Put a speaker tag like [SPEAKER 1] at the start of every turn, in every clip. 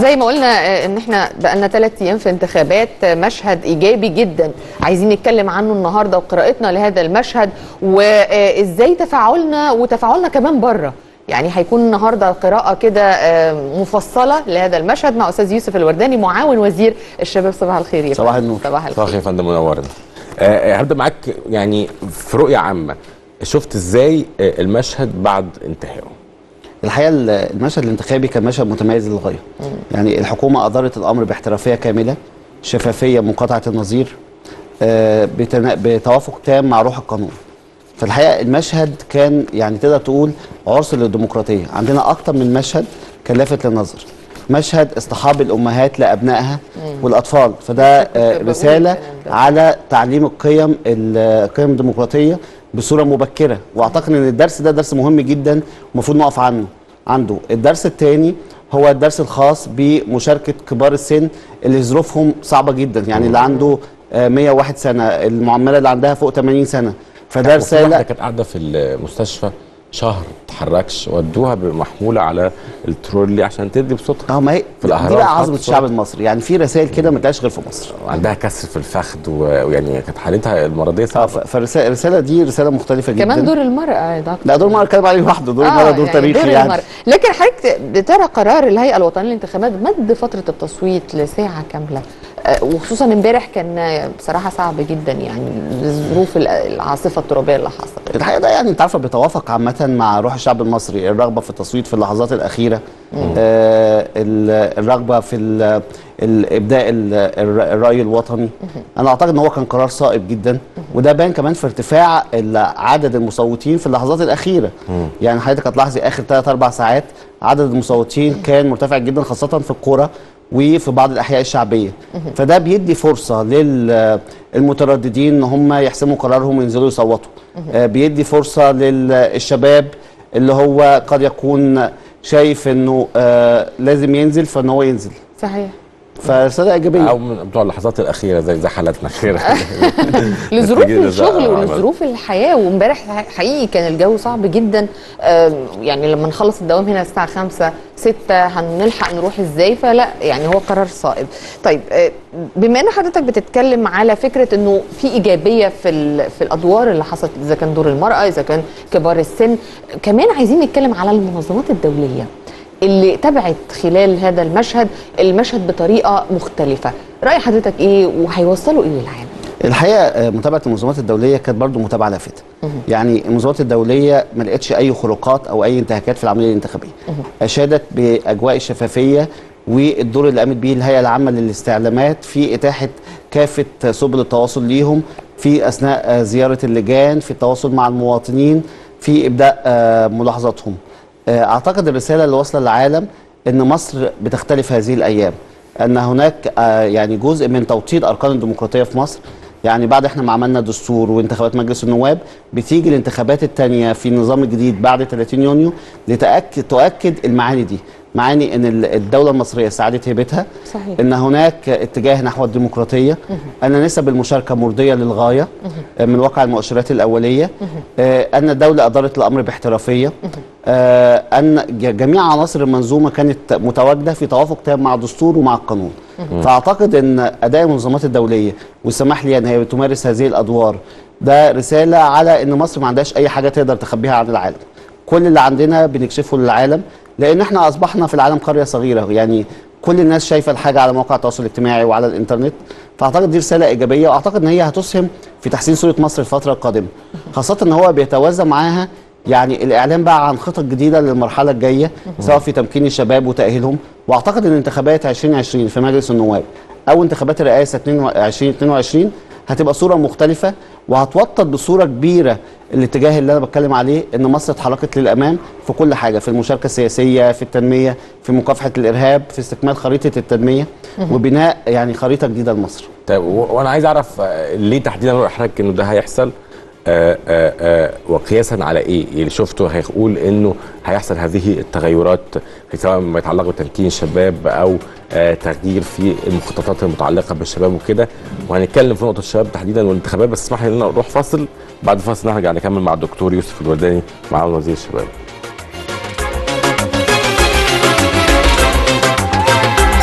[SPEAKER 1] زي ما قلنا آه، ان احنا بقالنا ثلاث ايام في انتخابات آه، مشهد ايجابي جدا عايزين نتكلم عنه النهارده وقراءتنا لهذا المشهد وازاي تفاعلنا وتفاعلنا كمان بره يعني هيكون النهارده قراءه كده آه، مفصله لهذا المشهد مع استاذ يوسف الورداني معاون وزير الشباب صباح الخير يا
[SPEAKER 2] صباح
[SPEAKER 1] فندم.
[SPEAKER 2] النور.
[SPEAKER 1] صباح
[SPEAKER 3] صباح
[SPEAKER 1] الخير
[SPEAKER 3] الخير يا فندم منورنا آه، هبدا معاك يعني في رؤيه عامه شفت ازاي آه، المشهد بعد انتهائه
[SPEAKER 2] الحقيقه ال- المشهد الانتخابي كان مشهد متميز للغايه يعني الحكومه ادارت الامر باحترافيه كامله شفافيه منقطعه النظير آه، بتنا- بتوافق تام مع روح القانون فالحقيقه المشهد كان يعني تقدر تقول عرس للديمقراطيه عندنا اكتر من مشهد كان لافت للنظر مشهد اصطحاب الامهات لابنائها والاطفال فده
[SPEAKER 1] كنت
[SPEAKER 2] آه،
[SPEAKER 1] بقول
[SPEAKER 2] رساله
[SPEAKER 1] الكلام ده.
[SPEAKER 2] على تعليم القيم القيم الديمقراطيه بصوره مبكره واعتقد ان الدرس ده درس مهم جدا المفروض نقف عنه عنده الدرس الثاني هو الدرس الخاص بمشاركه كبار السن اللي ظروفهم صعبه جدا يعني اللي عنده آه، 101 سنه المعمله اللي عندها فوق 80 سنه فده
[SPEAKER 3] وفي واحده
[SPEAKER 2] رساله
[SPEAKER 3] كانت قاعده في المستشفى شهر ما تتحركش ودوها بمحموله على الترولي عشان تدي بصوتها
[SPEAKER 2] اه ما هي
[SPEAKER 3] في
[SPEAKER 2] دي
[SPEAKER 3] الأهرام
[SPEAKER 2] بقى
[SPEAKER 3] خط
[SPEAKER 2] عظمه
[SPEAKER 3] صوت.
[SPEAKER 2] الشعب المصري يعني في رسائل كده ما تلاقيش غير في مصر
[SPEAKER 3] وعندها كسر في الفخذ و- ويعني كانت حالتها المرضيه
[SPEAKER 2] اه
[SPEAKER 3] صعبه
[SPEAKER 2] فالرساله دي رساله مختلفه جدا
[SPEAKER 1] كمان دور المراه يا دكتور
[SPEAKER 2] لا دور ما اتكلم عليه لوحده دور المرأة دور تاريخي
[SPEAKER 1] دور
[SPEAKER 2] يعني
[SPEAKER 1] المرأة. لكن حضرتك ترى قرار الهيئه الوطنيه للانتخابات مد فتره التصويت لساعه كامله آه، وخصوصا امبارح كان آه، بصراحه صعب جدا يعني ظروف ال- العاصفه الترابيه اللي حصلت
[SPEAKER 2] الحقيقه ده يعني انت عارفه بيتوافق عامه مع روح الشعب المصري الرغبه في التصويت في اللحظات الاخيره آه ال- الرغبه في ال- ال- ابداء ال- الر- الراي الوطني انا اعتقد ان هو كان قرار صائب جدا وده بان كمان في ارتفاع ال- عدد المصوتين في اللحظات الاخيره يعني حضرتك هتلاحظي اخر 3 4 ساعات عدد المصوتين كان مرتفع جدا خاصه في القرى وفي بعض الاحياء الشعبيه فده بيدي فرصه للمترددين ان هم يحسموا قرارهم وينزلوا يصوتوا آه، بيدي فرصه للشباب اللي هو قد يكون شايف انه آه، لازم ينزل فان هو ينزل
[SPEAKER 1] صحيح
[SPEAKER 2] فرساله ايجابيه
[SPEAKER 3] او من بتوع اللحظات الاخيره زي زي حالتنا خير
[SPEAKER 1] لظروف
[SPEAKER 3] نتيجة
[SPEAKER 1] الشغل
[SPEAKER 3] ده عمل.
[SPEAKER 1] ولظروف الحياه وامبارح حقيقي كان الجو صعب جدا آم، يعني لما نخلص الدوام هنا الساعه 5 6 هنلحق نروح ازاي فلا يعني هو قرار صائب طيب آه، بما ان حضرتك بتتكلم على فكره انه في ايجابيه في ال- في الادوار اللي حصلت اذا كان دور المراه اذا كان كبار السن كمان عايزين نتكلم على المنظمات الدوليه اللي تبعت خلال هذا المشهد المشهد بطريقه مختلفه راي حضرتك ايه وهيوصلوا ايه للعالم
[SPEAKER 2] الحقيقه آه، متابعه المنظمات الدوليه كانت برضو متابعه لافته يعني المنظمات الدوليه ما لقتش اي خروقات او اي انتهاكات في العمليه الانتخابيه اشادت باجواء الشفافيه والدور اللي قامت به الهيئه العامه للاستعلامات في اتاحه كافه سبل التواصل ليهم في اثناء آه، زياره اللجان في التواصل مع المواطنين في ابداء آه، ملاحظاتهم آه، اعتقد الرساله اللي واصله للعالم ان مصر بتختلف هذه الايام ان هناك آه، يعني جزء من توطيد اركان الديمقراطيه في مصر يعني بعد احنا ما عملنا دستور وانتخابات مجلس النواب بتيجي الانتخابات الثانيه في النظام الجديد بعد 30 يونيو لتاكد تؤكد المعاني دي معاني ان ال- الدوله المصريه استعادت هيبتها
[SPEAKER 1] صحيح.
[SPEAKER 2] ان هناك اتجاه نحو الديمقراطيه ان نسب المشاركه مرضيه للغايه آه، من واقع المؤشرات الاوليه آه، ان الدوله ادارت الامر باحترافيه آه، ان ج- جميع عناصر المنظومه كانت متواجده في توافق تام مع الدستور ومع القانون فاعتقد ان اداء المنظمات الدوليه والسماح ليها ان هي تمارس هذه الادوار ده رساله على ان مصر ما عندهاش اي حاجه تقدر تخبيها عن العالم كل اللي عندنا بنكشفه للعالم لان احنا اصبحنا في العالم قريه صغيره يعني كل الناس شايفه الحاجه على مواقع التواصل الاجتماعي وعلى الانترنت فاعتقد دي رساله ايجابيه واعتقد ان هي هتسهم في تحسين صوره مصر الفتره القادمه خاصه ان هو بيتوازى معاها يعني الاعلان بقى عن خطط جديده للمرحله الجايه سواء في تمكين الشباب وتاهيلهم واعتقد ان انتخابات 2020 في مجلس النواب او انتخابات الرئاسه 2022 هتبقى صوره مختلفه وهتوطد بصوره كبيره الاتجاه اللي انا بتكلم عليه ان مصر اتحركت للامام في كل حاجه في المشاركه السياسيه في التنميه في مكافحه الارهاب في استكمال خريطه التنميه وبناء يعني خريطه جديده لمصر
[SPEAKER 3] طيب و- وانا عايز اعرف آه، ليه تحديدا رأي حضرتك انه ده هيحصل آه، آه، آه، وقياسا على ايه؟ اللي شفته هيقول انه هيحصل هذه التغيرات في سواء ما يتعلق بتمكين الشباب او آه، تغيير في المخططات المتعلقه بالشباب وكده وهنتكلم في نقطه الشباب تحديدا والانتخابات بس اسمح لي ان انا اروح فاصل بعد فاصل نرجع نكمل مع الدكتور يوسف الورداني معاون وزير الشباب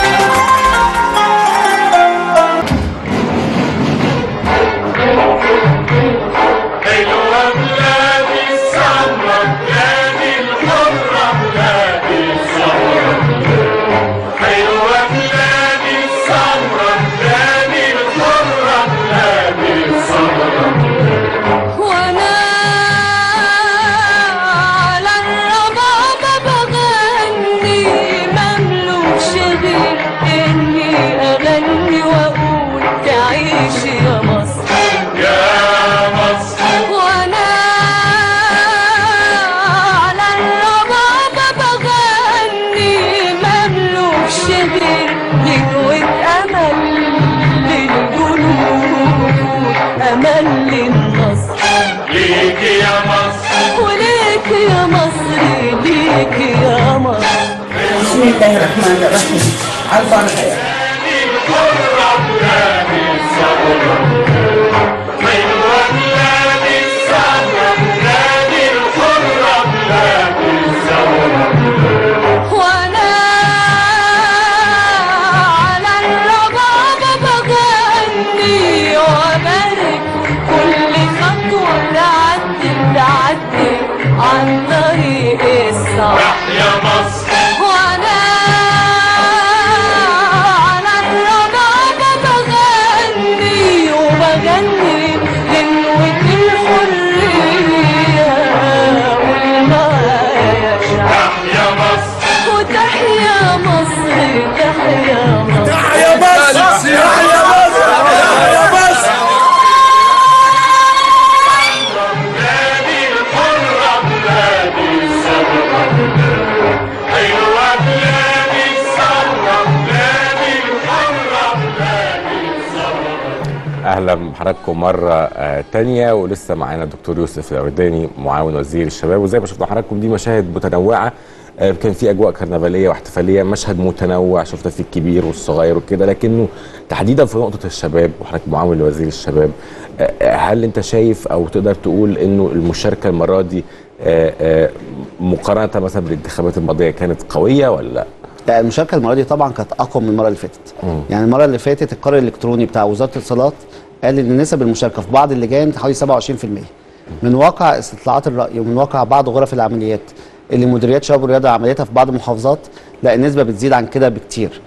[SPEAKER 4] بسم الله الرحمن الرحيم على البركة يا رب.
[SPEAKER 5] وانا على الربابة بغني وبارك كل خطوة تعدي تعدي عن طريق الصح
[SPEAKER 6] يا مصر
[SPEAKER 5] وانا على الربابة بغني وبغني غنوة الحرية والمعايا شعب
[SPEAKER 6] يا مصر
[SPEAKER 5] وتحيا مصر تحيا مصر
[SPEAKER 6] يا مصر يا مصر يا مصر بلادي الحرة بلادي الثورة أيوة بلادي الثورة بلادي الحرة بلادي
[SPEAKER 3] اهلا بحضراتكم مره آه تانية ولسه معانا الدكتور يوسف الارداني معاون وزير الشباب وزي ما شفنا حضراتكم دي مشاهد متنوعه آه كان في اجواء كرنفاليه واحتفاليه مشهد متنوع شفنا فيه الكبير والصغير وكده لكنه تحديدا في نقطه الشباب وحضرتك معاون لوزير الشباب آه آه، هل انت شايف او تقدر تقول انه المشاركه المره دي آه آه مقارنه مثلا بالانتخابات الماضيه كانت قويه ولا لا؟
[SPEAKER 2] لا المشاركه المره دي طبعا كانت اقوى من المره اللي فاتت يعني المره اللي فاتت القرار الالكتروني بتاع وزاره الاتصالات قال ان نسب المشاركه في بعض اللجان حوالي 27% من واقع استطلاعات الراي ومن واقع بعض غرف العمليات اللي مديريات شباب والرياضه عملتها في بعض المحافظات لا النسبه بتزيد عن كده بكتير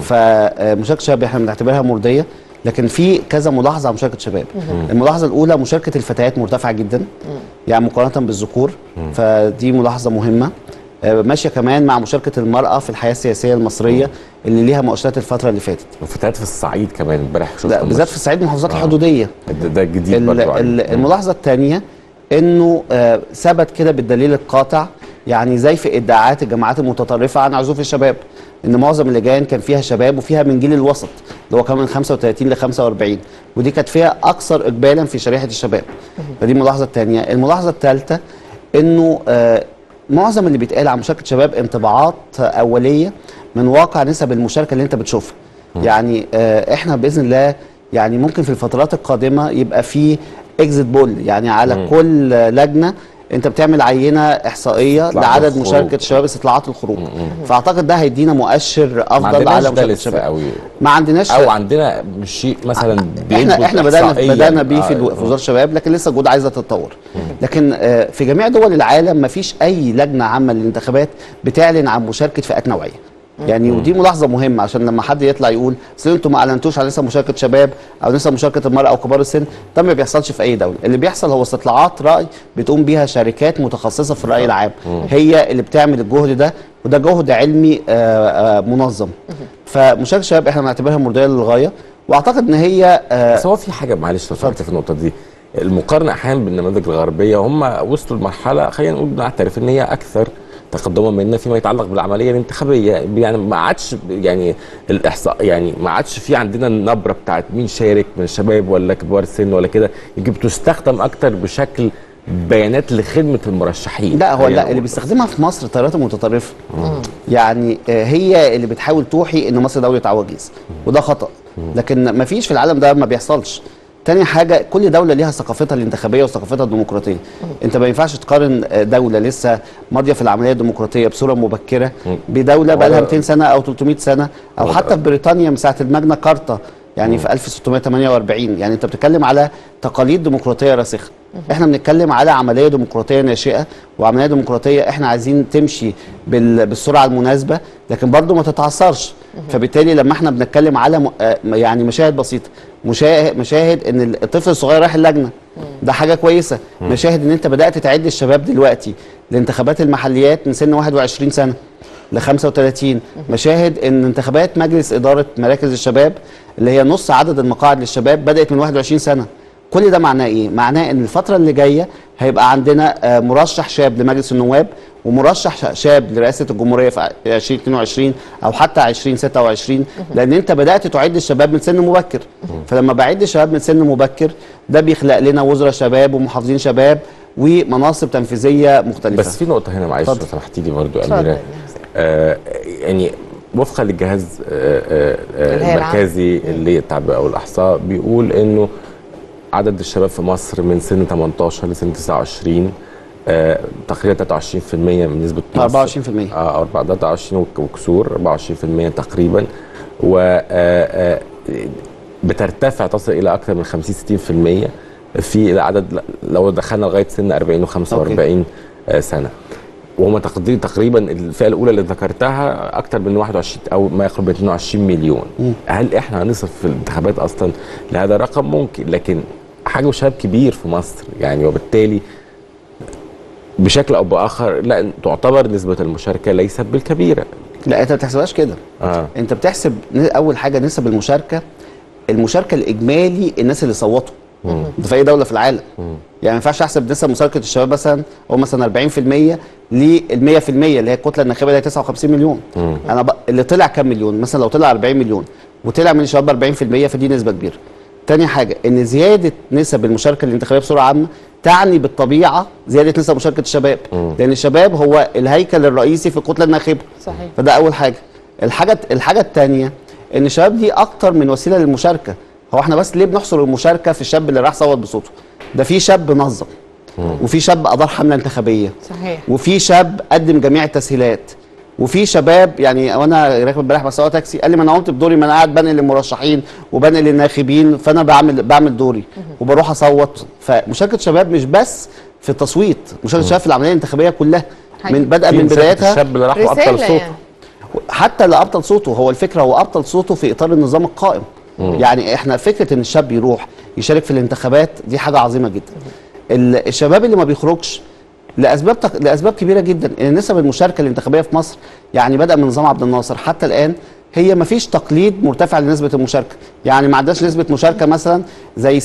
[SPEAKER 2] فمشاركه الشباب احنا بنعتبرها مرضيه لكن في كذا ملاحظه على مشاركه الشباب الملاحظه الاولى مشاركه الفتيات مرتفعه جدا يعني مقارنه بالذكور فدي ملاحظه مهمه آه، ماشيه كمان مع مشاركه المراه في الحياه السياسيه المصريه اللي ليها مؤشرات الفتره اللي فاتت
[SPEAKER 3] وفتيات في الصعيد كمان امبارح شفت
[SPEAKER 2] لا بالذات في الصعيد المحافظات الحدوديه
[SPEAKER 3] ده, ده جديد
[SPEAKER 2] ال-
[SPEAKER 3] برضو
[SPEAKER 2] ال-
[SPEAKER 3] علينا.
[SPEAKER 2] الملاحظه الثانيه انه آه، ثبت كده بالدليل القاطع يعني زي في ادعاءات الجماعات المتطرفه عن عزوف الشباب ان معظم اللجان كان فيها شباب وفيها من جيل الوسط اللي هو كان من 35 ل 45 ودي كانت فيها اكثر اقبالا في شريحه الشباب فدي الملاحظه الثانيه الملاحظه الثالثه انه آه، معظم اللي بيتقال عن مشاركه شباب انطباعات اوليه من واقع نسب المشاركه اللي انت بتشوفها يعني آه، احنا باذن الله يعني ممكن في الفترات القادمه يبقى في اكزيت بول يعني على
[SPEAKER 3] مم.
[SPEAKER 2] كل لجنه انت بتعمل عينه احصائيه
[SPEAKER 3] استطلاعات
[SPEAKER 2] لعدد
[SPEAKER 3] الخروج.
[SPEAKER 2] مشاركه الشباب استطلاعات الخروج فاعتقد ده هيدينا مؤشر
[SPEAKER 3] ما
[SPEAKER 2] افضل
[SPEAKER 3] عندناش
[SPEAKER 2] على
[SPEAKER 3] ده
[SPEAKER 2] مشاركه
[SPEAKER 3] لسه
[SPEAKER 2] الشباب
[SPEAKER 3] قوي
[SPEAKER 2] ما عندناش
[SPEAKER 3] او عندنا شيء مثلا بيثبت
[SPEAKER 2] احنا احنا بدانا
[SPEAKER 3] إحصائياً.
[SPEAKER 2] بدانا بيه في
[SPEAKER 3] آه،
[SPEAKER 2] الو- في وزاره الشباب لكن لسه الجهود عايزه تتطور لكن آه، في جميع دول العالم ما فيش اي لجنه عامه للانتخابات بتعلن عن مشاركه فئات نوعيه يعني ودي ملاحظه مهمه عشان لما حد يطلع يقول اصل انتوا ما اعلنتوش على نسب مشاركه شباب او نسب مشاركه المراه او كبار السن ده ما بيحصلش في اي دوله اللي بيحصل هو استطلاعات راي بتقوم بيها شركات متخصصه في الراي العام هي اللي بتعمل الجهد ده وده جهد علمي آه، آه، منظم فمشاركه الشباب احنا بنعتبرها مرضيه للغايه واعتقد ان هي آه،
[SPEAKER 3] بس هو في حاجه معلش لو سمحت في النقطه دي المقارنه احيانا بالنماذج الغربيه هم وصلوا لمرحله خلينا نقول نعترف ان هي اكثر تقدما منا فيما يتعلق بالعمليه الانتخابيه يعني ما عادش يعني الاحصاء يعني ما عادش في عندنا النبره بتاعت مين شارك من الشباب ولا كبار السن ولا كده يمكن بتستخدم اكتر بشكل بيانات لخدمه المرشحين
[SPEAKER 2] لا هو
[SPEAKER 3] خلينا
[SPEAKER 2] لا
[SPEAKER 3] نقول.
[SPEAKER 2] اللي بيستخدمها في مصر التيارات المتطرفه يعني آه، هي اللي بتحاول توحي ان مصر دوله عواجيز وده خطا لكن ما فيش في العالم ده ما بيحصلش تاني حاجة كل دولة ليها ثقافتها الانتخابية وثقافتها الديمقراطية انت ما ينفعش تقارن آه، دولة لسه ماضية في العملية الديمقراطية بصورة مبكرة بدولة بقى لها
[SPEAKER 3] ولا-
[SPEAKER 2] 200 سنة او 300 سنة او
[SPEAKER 3] ولا-
[SPEAKER 2] حتى في بريطانيا من ساعة الماجنا كارتا يعني في 1648 يعني انت بتتكلم على تقاليد ديمقراطيه راسخه احنا بنتكلم على عمليه ديمقراطيه ناشئه وعمليه ديمقراطيه احنا عايزين تمشي بال- بالسرعه المناسبه لكن برضو ما تتعثرش فبالتالي لما احنا بنتكلم على م... آه، يعني مشاهد بسيطه مشاهد, مشاهد ان الطفل الصغير رايح اللجنه ده حاجه كويسه مشاهد ان انت بدات تعد الشباب دلوقتي لانتخابات المحليات من سن 21 سنه ل 35 مشاهد ان انتخابات مجلس اداره مراكز الشباب اللي هي نص عدد المقاعد للشباب بدات من 21 سنه كل ده معناه ايه معناه ان الفتره اللي جايه هيبقى عندنا آه، مرشح شاب لمجلس النواب ومرشح ش- شاب لرئاسه الجمهوريه في ع- 2022 او حتى 2026 لان انت بدات تعد الشباب من سن مبكر فلما بعد الشباب من سن مبكر ده بيخلق لنا وزراء شباب ومحافظين شباب ومناصب تنفيذيه مختلفه
[SPEAKER 3] بس في نقطه هنا معلش لو
[SPEAKER 2] اتفضل.
[SPEAKER 3] سمحتي لي برضو يا
[SPEAKER 1] اتفضل
[SPEAKER 3] اميره
[SPEAKER 1] يا حسين.
[SPEAKER 3] آه يعني وفقا للجهاز آه، آه، آه،
[SPEAKER 1] الهيئة العامة.
[SPEAKER 3] المركزي اللي التعبئه والاحصاء بيقول انه عدد الشباب في مصر من سن 18 لسن 29 آه، تقريبا 23% من نسبه مصر
[SPEAKER 2] 24%
[SPEAKER 3] اه 24 وك- وكسور 24% تقريبا و آه، آه، بترتفع تصل الى اكثر من 50 60% في العدد لو دخلنا لغايه سن 40 و45 سنه وهم تقدير تقريبا الفئه الاولى اللي ذكرتها اكثر من 21 او ما يقرب من 22 مليون هل احنا هنصل في الانتخابات اصلا لهذا الرقم ممكن لكن حجم شباب كبير في مصر يعني وبالتالي بشكل او باخر لا تعتبر نسبه المشاركه ليست بالكبيره
[SPEAKER 2] لا انت ما بتحسبهاش كده
[SPEAKER 3] اه
[SPEAKER 2] انت بتحسب ن- اول حاجه نسب المشاركه المشاركه الاجمالي الناس اللي صوتوا ده في اي دوله في العالم يعني ما ينفعش احسب نسب مشاركه الشباب مثلا او مثلا 40% لل 100% اللي هي الكتله الناخبه اللي هي 59 مليون انا ب... اللي طلع كام مليون مثلا لو طلع 40 مليون وطلع من الشباب 40% فدي نسبه كبيره تاني حاجه ان زياده نسب المشاركه الانتخابيه بصوره عامه تعني بالطبيعه زياده نسب مشاركه الشباب لان الشباب هو الهيكل الرئيسي في الكتله الناخبه
[SPEAKER 1] صحيح.
[SPEAKER 2] فده اول حاجه الحاجه الحاجه الثانيه ان الشباب دي اكتر من وسيله للمشاركه هو احنا بس ليه بنحصر المشاركه في الشاب اللي راح صوت بصوته ده في شاب نظم وفي شاب ادار حمله انتخابيه
[SPEAKER 1] صحيح
[SPEAKER 2] وفي شاب قدم جميع التسهيلات وفي شباب يعني وانا راكب امبارح بسوق تاكسي قال لي ما انا قمت بدوري ما انا قاعد بنقل المرشحين وبنقل الناخبين فانا بعمل بعمل دوري وبروح اصوت فمشاركه شباب مش بس في التصويت مشاركه شباب في العمليه الانتخابيه كلها
[SPEAKER 1] حقيقي.
[SPEAKER 2] من بدأ
[SPEAKER 3] في
[SPEAKER 2] من
[SPEAKER 3] مساحة
[SPEAKER 2] بدايتها
[SPEAKER 3] الشاب اللي راح وابطل
[SPEAKER 1] رسالة
[SPEAKER 3] صوته
[SPEAKER 1] يعني
[SPEAKER 2] حتى اللي ابطل صوته هو الفكره هو ابطل صوته في اطار النظام القائم يعني احنا فكره ان الشاب يروح يشارك في الانتخابات دي حاجه عظيمه جدا ال- الشباب اللي ما بيخرجش لاسباب تق... لاسباب كبيره جدا ان نسب المشاركه الانتخابيه في مصر يعني بدا من نظام عبد الناصر حتى الان هي ما فيش تقليد مرتفع لنسبه المشاركه يعني ما عندناش نسبه مشاركه مثلا زي 66%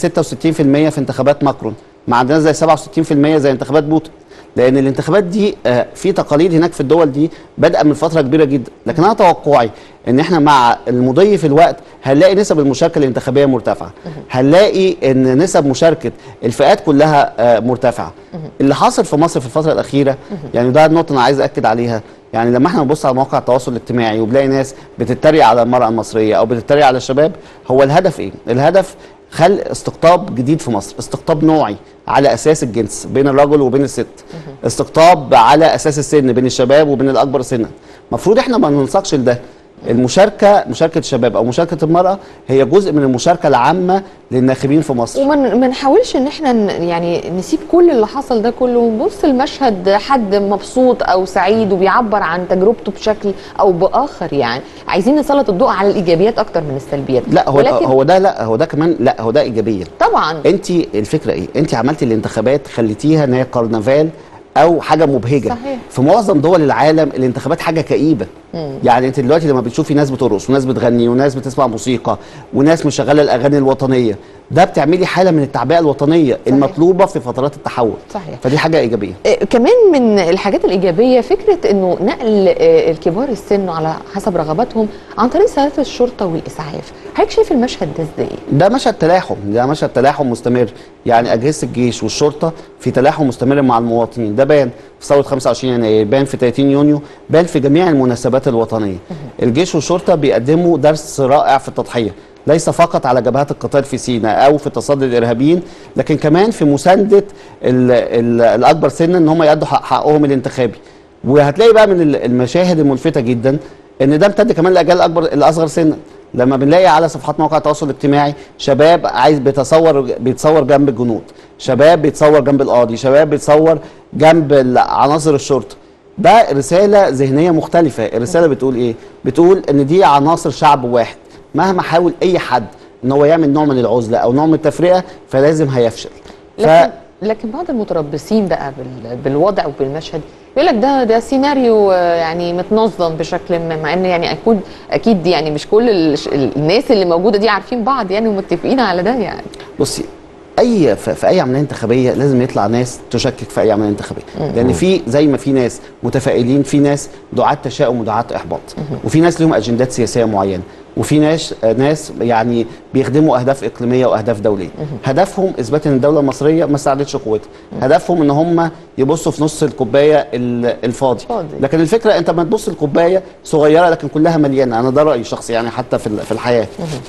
[SPEAKER 2] في انتخابات ماكرون ما عندناش زي 67% زي انتخابات بوتين لان الانتخابات دي آه، في تقاليد هناك في الدول دي بادئه من فتره كبيره جدا لكن انا توقعي ان احنا مع المضي في الوقت هنلاقي نسب المشاركه الانتخابيه مرتفعه هنلاقي ان نسب مشاركه الفئات كلها آه، مرتفعه اللي حاصل في مصر في الفتره الاخيره يعني ده النقطه انا عايز اكد عليها يعني لما احنا نبص على مواقع التواصل الاجتماعي وبلاقي ناس بتتريق على المراه المصريه او بتتريق على الشباب هو الهدف ايه الهدف خلق استقطاب جديد في مصر استقطاب نوعي على اساس الجنس بين الرجل وبين الست استقطاب على اساس السن بين الشباب وبين الاكبر سنا المفروض احنا ما ننسقش لده المشاركه مشاركه الشباب او مشاركه المراه هي جزء من المشاركه العامه للناخبين في مصر
[SPEAKER 1] وما ن- ما نحاولش ان احنا ن- يعني نسيب كل اللي حصل ده كله ونبص المشهد حد مبسوط او سعيد وبيعبر عن تجربته بشكل او باخر يعني عايزين نسلط الضوء على الايجابيات اكتر من السلبيات
[SPEAKER 2] لا هو
[SPEAKER 1] ولكن
[SPEAKER 2] هو ده لا هو ده كمان لا هو ده ايجابيا
[SPEAKER 1] طبعا
[SPEAKER 2] انت الفكره ايه انت عملتي الانتخابات خليتيها ان هي كرنفال او حاجه مبهجه
[SPEAKER 1] صحيح.
[SPEAKER 2] في معظم دول العالم الانتخابات حاجه كئيبه يعني انت دلوقتي لما بتشوفي ناس بترقص وناس بتغني وناس بتسمع موسيقى وناس مشغله الاغاني الوطنيه ده بتعملي حاله من التعبئه الوطنيه المطلوبه في فترات التحول
[SPEAKER 1] صحيح.
[SPEAKER 2] فدي حاجه ايجابيه
[SPEAKER 1] آه، كمان من الحاجات الإيجابية فكرة أنه نقل آه، الكبار السن على حسب رغباتهم عن طريق سيارات الشرطة والإسعاف حضرتك شايف المشهد ده إزاي؟
[SPEAKER 2] ده مشهد تلاحم ده مشهد تلاحم مستمر يعني اجهزه الجيش والشرطه في تلاحم مستمر مع المواطنين ده بان في ثوره 25 يناير بان في 30 يونيو بان في جميع المناسبات الوطنيه الجيش والشرطه بيقدموا درس رائع في التضحيه ليس فقط على جبهات القتال في سيناء او في تصدي الارهابيين لكن كمان في مسانده ال ال الاكبر سنا ان هم يأدوا حق حقهم الانتخابي وهتلاقي بقى من ال- المشاهد الملفته جدا ان ده امتد كمان للاجيال الاكبر الاصغر سنا لما بنلاقي على صفحات مواقع التواصل الاجتماعي شباب عايز بيتصور بيتصور جنب الجنود شباب بيتصور جنب القاضي شباب بيتصور جنب ال- عناصر الشرطه ده رساله ذهنيه مختلفه الرساله بتقول ايه بتقول ان دي عناصر شعب واحد مهما حاول اي حد ان هو يعمل نوع من العزله او نوع من التفرقه فلازم هيفشل ف...
[SPEAKER 1] لكن لكن بعض المتربصين بقى بال- بالوضع وبالمشهد يقول لك ده ده سيناريو آه، يعني متنظم بشكل ما مع ان يعني اكيد اكيد يعني مش كل الش- الناس اللي موجوده دي عارفين بعض يعني ومتفقين على ده يعني
[SPEAKER 2] بصي اي في في اي عمليه انتخابيه لازم يطلع ناس تشكك في اي عمليه انتخابيه لان في زي ما في ناس متفائلين في ناس دعاة تشاؤم ودعاة احباط وفي ناس لهم اجندات سياسيه معينه وفي ناس ناس يعني بيخدموا اهداف اقليميه واهداف دوليه هدفهم اثبات ان الدوله المصريه ما استعدتش قوتها هدفهم ان هم يبصوا في نص الكوبايه ال- الفاضي
[SPEAKER 1] فاضي.
[SPEAKER 2] لكن الفكره انت ما تبص الكوبايه صغيره لكن كلها مليانه انا ده رايي شخصي يعني حتى في ال- في الحياه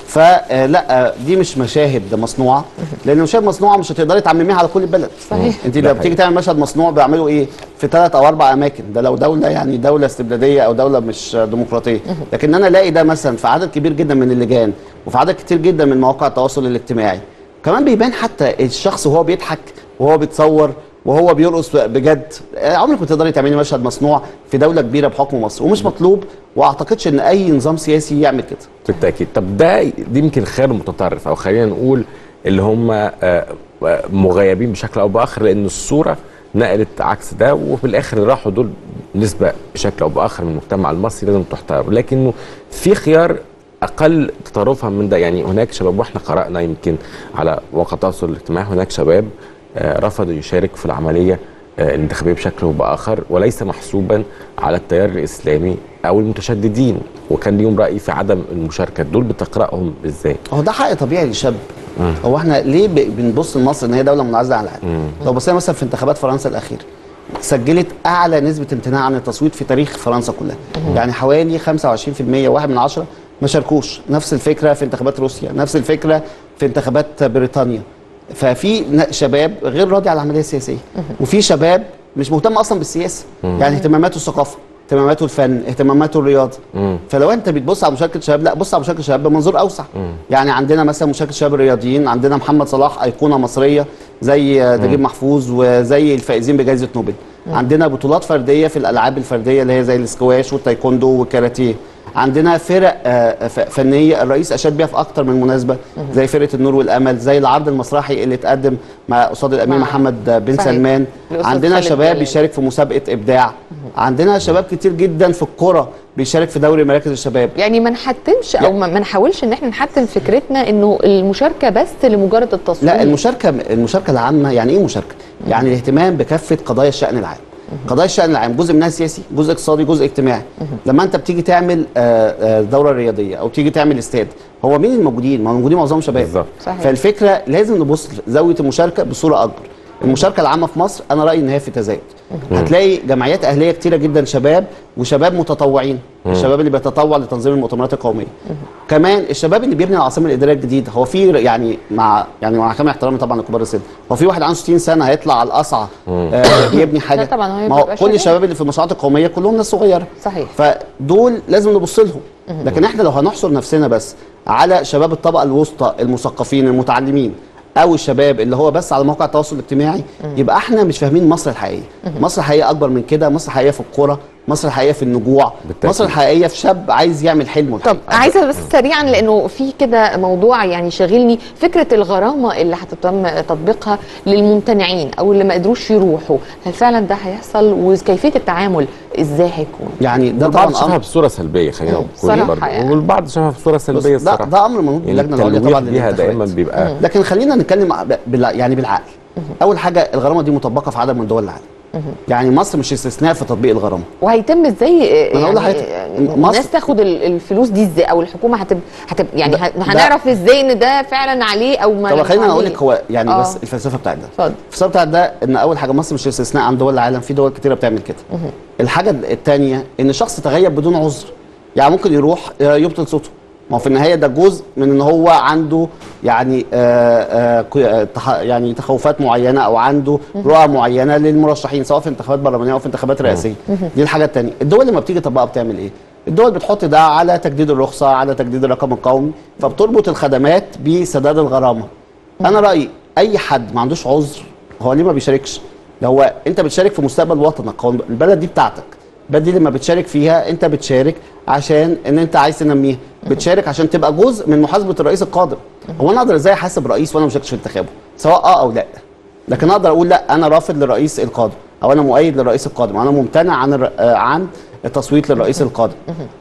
[SPEAKER 2] فلا دي مش مشاهد مصنوعه لان المشاهد مصنوعه مش هتقدري تعمميها على كل البلد
[SPEAKER 1] صحيح.
[SPEAKER 2] انت
[SPEAKER 3] ده
[SPEAKER 2] لو
[SPEAKER 3] حقيقي.
[SPEAKER 2] بتيجي تعمل مشهد مصنوع بيعملوا ايه في ثلاث او اربع اماكن ده لو دوله يعني دوله استبداديه او دوله مش ديمقراطيه لكن انا الاقي ده مثلا في عدد كبير جدا من اللجان وفي عدد كتير جدا من مواقع التواصل الاجتماعي كمان بيبان حتى الشخص وهو بيضحك وهو بيتصور وهو بيرقص بجد آه، عمرك ما تقدري تعملي مشهد مصنوع في دوله كبيره بحكم مصر ومش مطلوب واعتقدش ان اي نظام سياسي يعمل كده
[SPEAKER 3] بالتاكيد طب ده دي يمكن خير متطرف او خلينا نقول اللي هم آه، آه، مغيبين بشكل او باخر لان الصوره نقلت عكس ده وفي الاخر راحوا دول نسبه بشكل او باخر من المجتمع المصري لازم تحترم لكنه في خيار اقل تطرفا من ده يعني هناك شباب واحنا قرانا يمكن على مواقع التواصل الاجتماعي هناك شباب آه، رفضوا يشارك في العمليه آه، الانتخابيه بشكل او باخر وليس محسوبا على التيار الاسلامي او المتشددين وكان ليهم راي في عدم المشاركه دول بتقراهم ازاي؟
[SPEAKER 2] هو ده حق طبيعي للشاب هو احنا ليه ب- بنبص لمصر ان هي دوله منعزله عن العالم لو بصينا مثلا في انتخابات فرنسا الاخيره سجلت اعلى نسبه امتناع عن التصويت في تاريخ فرنسا كلها يعني حوالي 25% واحد من عشرة ما شاركوش نفس الفكره في انتخابات روسيا نفس الفكره في انتخابات بريطانيا ففي ن- شباب غير راضي على العمليه السياسيه وفي شباب مش مهتم اصلا بالسياسه يعني اهتماماته الثقافه اهتماماته الفن اهتماماته الرياضه فلو انت بتبص على مشاركه الشباب لا بص على مشاركه الشباب بمنظور اوسع يعني عندنا مثلا مشاركه الشباب الرياضيين عندنا محمد صلاح ايقونه مصريه زي نجيب محفوظ وزي الفائزين بجائزه نوبل عندنا بطولات فرديه في الالعاب الفرديه اللي هي زي الاسكواش والتايكوندو والكاراتيه عندنا فرق آه، ف- فنيه الرئيس اشاد بيها في اكتر من مناسبه زي فرقه النور والامل زي العرض المسرحي اللي اتقدم مع قصاد الامير
[SPEAKER 1] مع-
[SPEAKER 2] محمد بن
[SPEAKER 1] صحيح.
[SPEAKER 2] سلمان
[SPEAKER 1] الأستاذ
[SPEAKER 2] عندنا
[SPEAKER 1] خالد
[SPEAKER 2] شباب
[SPEAKER 1] جلال.
[SPEAKER 2] بيشارك في مسابقه ابداع عندنا شباب كتير جدا في الكره بيشارك في دوري مراكز الشباب
[SPEAKER 1] يعني ما نحتمش او ما ما نحاولش ان احنا نحتم فكرتنا انه المشاركه بس لمجرد التصويت
[SPEAKER 2] لا المشاركه المشاركه العامه يعني ايه مشاركه؟ يعني الاهتمام بكافه قضايا الشان العام. قضايا الشان العام جزء منها سياسي، جزء اقتصادي، جزء اجتماعي. لما انت بتيجي تعمل آه، آه، دوره رياضيه او تيجي تعمل استاد، هو مين الموجودين؟ ما هو موجودين معظمهم شباب.
[SPEAKER 3] بالظبط.
[SPEAKER 1] صحيح.
[SPEAKER 2] فالفكره لازم نبص زاويه المشاركه بصوره اكبر. المشاركه العامه في مصر انا رايي ان هي في تزايد. هتلاقي جمعيات اهليه كتيره جدا شباب وشباب متطوعين الشباب اللي بيتطوع لتنظيم المؤتمرات القوميه كمان الشباب اللي بيبني العاصمه الاداريه الجديده هو في يعني مع يعني مع كامل احترامي طبعا لكبار السن هو في واحد عنده 60 سنه هيطلع على القصعه آه يبني حاجه
[SPEAKER 1] لا طبعا هو
[SPEAKER 2] ما هو
[SPEAKER 1] بيبقى
[SPEAKER 2] كل
[SPEAKER 1] شباب.
[SPEAKER 2] الشباب اللي في المشروعات القوميه كلهم ناس صغيره
[SPEAKER 1] صحيح.
[SPEAKER 2] فدول لازم نبص لهم لكن احنا لو هنحصر نفسنا بس على شباب الطبقه الوسطى المثقفين المتعلمين او الشباب اللي هو بس على مواقع التواصل الاجتماعي يبقى احنا مش فاهمين مصر الحقيقيه مصر الحقيقيه اكبر من كده مصر الحقيقيه في القرى مصر الحقيقيه في النجوع
[SPEAKER 3] بالتأكيد.
[SPEAKER 2] مصر الحقيقيه في شاب عايز يعمل حلمه
[SPEAKER 1] طب
[SPEAKER 2] الحقيقي.
[SPEAKER 1] عايزه بس سريعا لانه في كده موضوع يعني شاغلني فكره الغرامه اللي هتتم تطبيقها للممتنعين او اللي ما قدروش يروحوا هل فعلا ده هيحصل وكيفيه التعامل ازاي هيكون
[SPEAKER 2] يعني ده
[SPEAKER 3] البعض
[SPEAKER 2] طبعا
[SPEAKER 3] شافها
[SPEAKER 2] امر
[SPEAKER 3] بصوره سلبيه خلينا
[SPEAKER 1] مم.
[SPEAKER 3] نقول
[SPEAKER 1] صراحة
[SPEAKER 3] برضه
[SPEAKER 1] يعني.
[SPEAKER 3] والبعض شافها بصوره
[SPEAKER 2] بص،
[SPEAKER 3] سلبيه
[SPEAKER 2] ده
[SPEAKER 3] الصراحه
[SPEAKER 2] ده امر منوط
[SPEAKER 3] يعني
[SPEAKER 2] باللجنه العليا
[SPEAKER 3] التلويح
[SPEAKER 2] طبعا
[SPEAKER 3] بيها دائما
[SPEAKER 2] للانتخابات.
[SPEAKER 3] بيبقى
[SPEAKER 2] لكن خلينا نتكلم ع- بال- يعني بالعقل اول حاجه الغرامه دي مطبقه في عدد من دول العالم يعني مصر مش استثناء في تطبيق الغرامه
[SPEAKER 1] وهيتم ازاي
[SPEAKER 2] أنا أقول
[SPEAKER 1] يعني
[SPEAKER 2] لحضرتك، مصر-
[SPEAKER 1] الناس تاخد ال- الفلوس دي ازاي او الحكومه هتب هتب يعني
[SPEAKER 2] ده-
[SPEAKER 1] ه-
[SPEAKER 2] ده-
[SPEAKER 1] هنعرف ازاي ان ده فعلا عليه او ما
[SPEAKER 2] طب
[SPEAKER 1] لم
[SPEAKER 2] خلينا اقول
[SPEAKER 1] عليه؟
[SPEAKER 2] لك هو يعني
[SPEAKER 1] آه.
[SPEAKER 2] بس الفلسفه بتاعت ده
[SPEAKER 1] اتفضل.
[SPEAKER 2] الفلسفه بتاعت ده ان اول حاجه مصر مش استثناء عن دول العالم في دول كتيره بتعمل كده الحاجه الثانيه ان الشخص تغيب بدون عذر يعني ممكن يروح آه، يبطل صوته ما هو في النهايه ده جزء من ان هو عنده يعني آه آه كو- آه، تح- يعني تخوفات معينه او عنده رؤى معينه للمرشحين سواء في انتخابات برلمانيه او في انتخابات رئاسيه دي الحاجه الثانيه الدول لما بتيجي تطبقها بتعمل ايه الدول بتحط ده على تجديد الرخصه على تجديد الرقم القومي فبتربط الخدمات بسداد الغرامه انا رايي اي حد ما عندوش عذر هو ليه ما بيشاركش ده هو انت بتشارك في مستقبل وطنك هو البلد دي بتاعتك البلد دي لما بتشارك فيها انت بتشارك عشان ان انت عايز تنميها بتشارك عشان تبقى جزء من محاسبه الرئيس القادم هو انا اقدر ازاي احاسب رئيس وانا ما شاركتش في انتخابه سواء اه او لا لكن اقدر اقول لا انا رافض للرئيس القادم او انا مؤيد للرئيس القادم انا ممتنع عن الر- آه، عن التصويت للرئيس القادم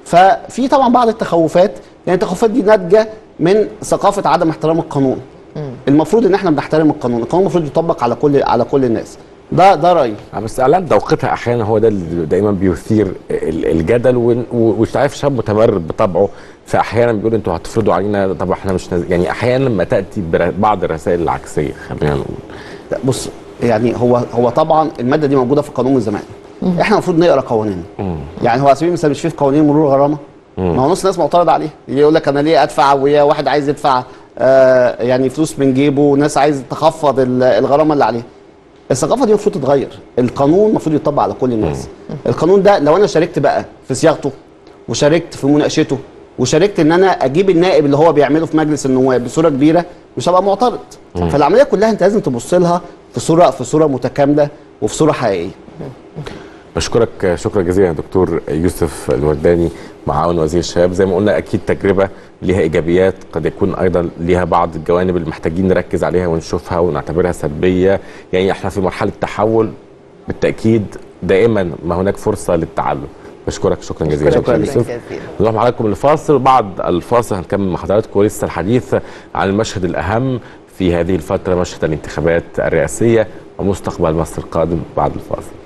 [SPEAKER 2] ففي طبعا بعض التخوفات لان التخوفات دي ناتجه من ثقافه عدم احترام القانون المفروض ان احنا بنحترم القانون القانون المفروض يطبق على كل على كل الناس ده ده رايي
[SPEAKER 3] آه، بس اعلان توقيتها احيانا هو ده اللي دايما بيثير ال- الجدل ون- و- ومش عارف شاب متمرد بطبعه فاحيانا بيقول انتوا هتفرضوا علينا طب احنا مش نز... يعني احيانا ما تاتي بر- بعض الرسائل العكسيه خلينا نقول
[SPEAKER 2] لا، بص يعني هو هو طبعا الماده دي موجوده في القانون من زمان احنا المفروض نقرا قوانين يعني هو على سبيل المثال مش في في قوانين مرور غرامه ما هو نص الناس معترض عليه يقول لك انا ليه ادفع ويا واحد عايز يدفع آه يعني فلوس من جيبه وناس عايز تخفض ال- الغرامه اللي عليه الثقافه دي المفروض تتغير القانون المفروض يطبق على كل الناس القانون ده لو انا شاركت بقى في صياغته وشاركت في مناقشته وشاركت ان انا اجيب النائب اللي هو بيعمله في مجلس النواب بصوره كبيره مش هبقى معترض فالعمليه كلها انت لازم تبص لها في صوره في صوره متكامله وفي صوره حقيقيه
[SPEAKER 3] بشكرك شكرا جزيلا يا دكتور يوسف الورداني معاون وزير الشباب زي ما قلنا اكيد تجربه ليها ايجابيات قد يكون ايضا ليها بعض الجوانب اللي محتاجين نركز عليها ونشوفها ونعتبرها سلبيه يعني احنا في مرحله تحول بالتاكيد دائما ما هناك فرصه للتعلم بشكرك شكرا جزيلا
[SPEAKER 2] شكراً
[SPEAKER 3] دكتور
[SPEAKER 2] جزيلا.
[SPEAKER 3] يوسف نروح مع حضراتكم لفاصل بعد الفاصل هنكمل مع حضراتكم لسه الحديث عن المشهد الاهم في هذه الفتره مشهد الانتخابات الرئاسيه ومستقبل مصر القادم بعد الفاصل